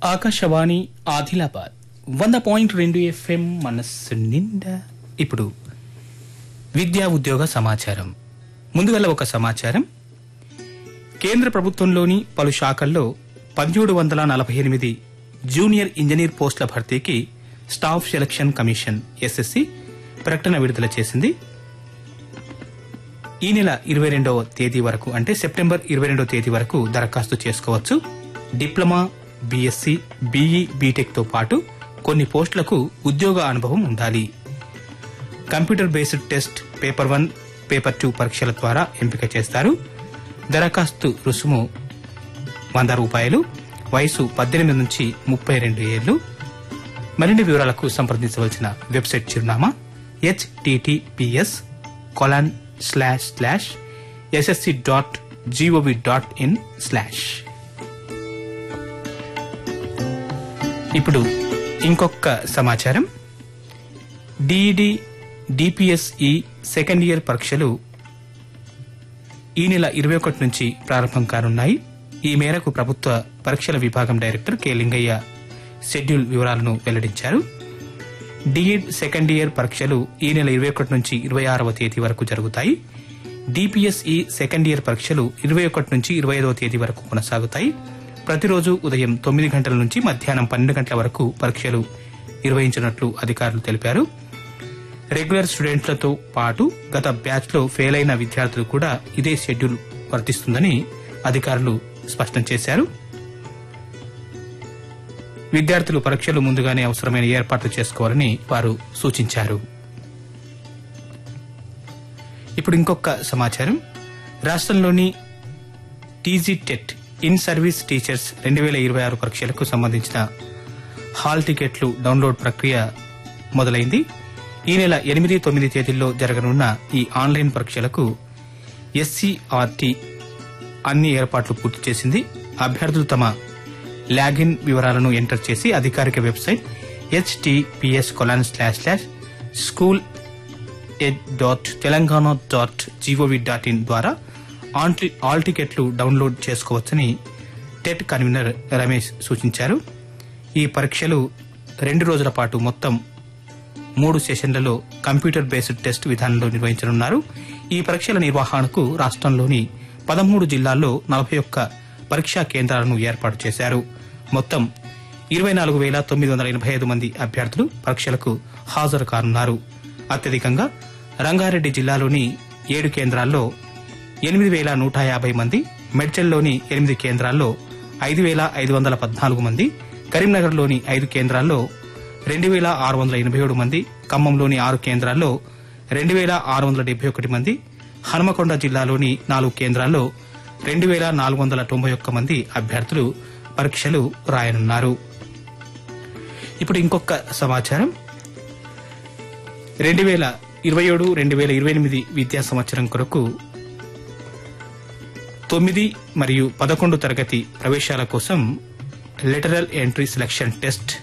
ఆకాశవాణి ఆదిలాబాద్ వంద పాయింట్ రెండు ఎఫ్ఎం మనస్సు నిండా ఇప్పుడు విద్యా ఉద్యోగ సమాచారం ముందుగల ఒక సమాచారం కేంద్ర ప్రభుత్వంలోని పలు శాఖల్లో పదిహేడు వందల నలభై ఎనిమిది జూనియర్ ఇంజనీర్ పోస్టుల భర్తీకి స్టాఫ్ సెలక్షన్ కమిషన్ ఎస్ఎస్సి ప్రకటన విడుదల చేసింది ఈ నెల ఇరవై రెండవ తేదీ వరకు అంటే సెప్టెంబర్ ఇరవై రెండవ తేదీ వరకు దరఖాస్తు చేసుకోవచ్చు డిప్లొమా బీఎస్సీ బీఈ బీటెక్ తో పాటు కొన్ని పోస్టులకు ఉద్యోగ అనుభవం ఉండాలి computer based test paper one paper two పరీక్షల ద్వారా ఎంపిక చేస్తారు దరఖాస్తు రుసుము వంద రూపాయలు వయసు పద్దెనిమిది నుంచి ముప్పై రెండు ఏళ్లు మరిన్ని వివరాలకు సంప్రదించవలసిన వెబ్సైట్ చిరునామా HTTPS colon slash slash SSC dot GOV dot in slash ఇప్పుడు ఇంకొక సమాచారం డిఈడి డిపిఎస్ఈ సెకండ్ ఇయర్ పరీక్షలు ఈ నెల ఇరవై ఒకటి నుంచి ప్రారంభం కానున్నాయి ఈ మేరకు ప్రభుత్వ పరీక్షల విభాగం డైరెక్టర్ కె లింగయ్య షెడ్యూల్ వివరాలను వెల్లడించారు డిఎడ్ సెకండ్ ఇయర్ పరీక్షలు ఈ నెల ఇరవై ఒకటి నుంచి ఇరవై ఆరవ తేదీ వరకు జరుగుతాయి డిపిఎస్ఈ సెకండ్ ఇయర్ పరీక్షలు ఇరవై ఒకటి నుంచి ఇరవై ఐదవ తేదీ వరకు కొనసాగుతాయి ప్రతిరోజు ఉదయం తొమ్మిది గంటల నుంచి మధ్యాహ్నం పన్నెండు గంటల వరకు పరీక్షలు నిర్వహించినట్లు అధికారులు తెలిపారు రెగ్యులర్ స్టూడెంట్లతో పాటు గత బ్యాచ్ లో ఫెయిల్ అయిన విద్యార్థులు కూడా ఇదే షెడ్యూల్ వర్తిస్తుందని అధికారులు స్పష్టం చేశారు విద్యార్థులు పరీక్షలు ముందుగానే అవసరమైన ఏర్పాట్లు చేసుకోవాలని వారు సూచించారు ఇప్పుడు ఇంకొక సమాచారం రాష్ట్రంలోని TG TET in service teachers రెండు వేల ఇరవై ఆరు పరీక్షలకు సంబంధించిన హాల్ టికెట్లు డౌన్లోడ్ ప్రక్రియ మొదలైంది ఈ నెల ఎనిమిది తొమ్మిది తేదీల్లో జరగనున్న ఈ ఆన్లైన్ పరీక్షలకు ఎస్సీఆర్టీ అన్ని ఏర్పాట్లు పూర్తి చేసింది అభ్యర్థులు తమ లాగిన్ వివరాలను ఎంటర్ చేసి అధికారిక website HTTPS colon slash slash school ed dot Telangana dot GOV dot in ద్వారా ఆన్- ఆల్ టికెట్లు డౌన్లోడ్ చేసుకోవచ్చని టెట్ కన్వీనర్ రమేష్ సూచించారు ఈ పరీక్షలు రెండు రోజుల పాటు మొత్తం మూడు సెషన్లలో కంప్యూటర్ బేస్డ్ టెస్ట్ విధానంలో నిర్వహించనున్నారు ఈ పరీక్షల నిర్వహణకు రాష్ట్రంలోని పదమూడు జిల్లాల్లో నలభై ఒక్క పరీక్షా కేంద్రాలను ఏర్పాటు చేశారు మొత్తం ఇరవై నాలుగు వేల తొమ్మిది వందల ఎనభై ఐదు మంది అభ్యర్థులు పరీక్షలకు హాజరు కానున్నారు అత్యధికంగా రంగారెడ్డి జిల్లాలోని ఏడు కేంద్రాల్లో ఎనిమిది వేల నూట యాభై మంది మెడ్చల్లోని ఎనిమిది కేంద్రాల్లో ఐదు వేల ఐదు వందల పద్నాలుగు మంది కరీంనగర్లోని ఐదు కేంద్రాల్లో రెండు వేల ఆరు వందల ఎనభై ఏడు మంది ఖమ్మంలోని ఆరు కేంద్రాల్లో రెండు వేల ఆరు వందల డెబ్బై ఒకటి మంది హనుమకొండ జిల్లాలోని నాలుగు కేంద్రాల్లో రెండు వేల నాలుగు వందల తొంభై ఒక్క మంది అభ్యర్థులు పరీక్షలు రాయనున్నారు ఇప్పుడు ఇంకొక సమాచారం రెండు వేల ఇరవై ఏడు రెండు వేల ఇరవై ఎనిమిది విద్యా సంవత్సరం కొరకు తొమ్మిది మరియు పదకొండు తరగతి ప్రవేశాల కోసం లెటరల్ ఎంట్రీ సెలక్షన్ టెస్ట్